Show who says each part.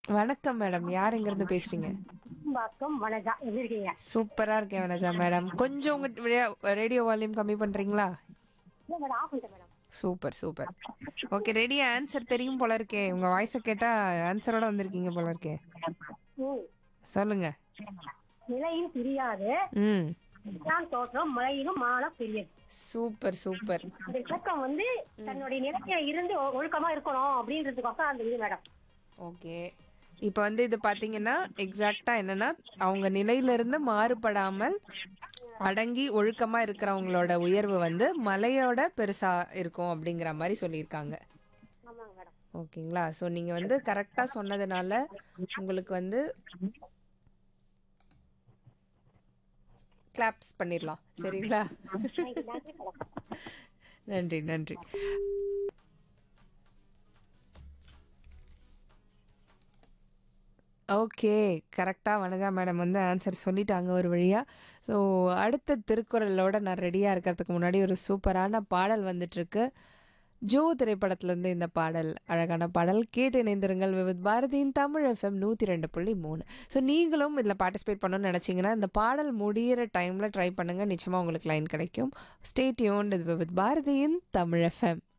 Speaker 1: வணக்கம் மேடம் யார் எங்க இருந்து பேசுறீங்க
Speaker 2: பாக்கம் வனஜா எப்படி இருக்கீங்க
Speaker 1: சூப்பரா இருக்கேன் வனஜா மேடம் கொஞ்சம் உங்க ரேடியோ வால்யூம் கம்மி பண்றீங்களா
Speaker 2: இல்ல மேடம் ஆஃப் பண்ணிட்டேன் madam
Speaker 1: super super okay ready answer தெரியும் போல இருக்கே உங்க வாய்ஸை கேட்டா ஆன்சரோட வந்திருக்கீங்க போல இருக்கே
Speaker 2: ம்.
Speaker 1: சொல்லுங்க
Speaker 2: நிலையும் பிரியாது
Speaker 1: ம்
Speaker 2: தான் தோற்றம் மழையிலும் மான பிரியது
Speaker 1: சூப்பர் சூப்பர்
Speaker 2: அந்த இலக்கம் வந்து தன்னுடைய நிலையில இருந்து ஒ- ஒழுக்கமா இருக்கணும் அப்படின்றதுக்கோசம் அந்த இது மேடம்
Speaker 1: ஓகே இப்போ வந்து இது பாத்தீங்கன்னா எக்ஸாக்டா என்னன்னா அவங்க நிலையில இருந்து மாறுபடாமல் அடங்கி ஒழுக்கமா இருக்கிறவங்களோட உயர்வு வந்து மலையோட பெருசா இருக்கும் அப்படிங்கிற மாதிரி சொல்லியிருக்காங்க
Speaker 2: ஆமாங்க மேடம்
Speaker 1: ஓகேங்களா ஸோ நீங்க வந்து கரெக்டா சொன்னதுனால உங்களுக்கு வந்து கிளாப்ஸ் பண்ணிடலாம் சரிங்களா நன்றி நன்றி ஓகே கரெக்டாக வனஜா மேடம் வந்து ஆன்சர் சொல்லிட்டாங்க ஒரு வழியாக ஸோ அடுத்த திருக்குறளோட நான் ரெடியாக இருக்கிறதுக்கு முன்னாடி ஒரு சூப்பரான பாடல் வந்துட்டுருக்கு ஜோ திரைப்படத்துலேருந்து இந்த பாடல் அழகான பாடல் கேட்டு இணைந்திருங்கள் விவித் பாரதியின் தமிழ் எஃப்எம் நூற்றி ரெண்டு புள்ளி மூணு ஸோ நீங்களும் இதில் பார்ட்டிசிபேட் பண்ணணும்னு நினச்சிங்கன்னா இந்த பாடல் முடியிற டைமில் ட்ரை பண்ணுங்கள் நிச்சயமாக உங்களுக்கு லைன் கிடைக்கும் ஸ்டேட் யூன் வித் பாரதியின் தமிழ் எஃப்எம்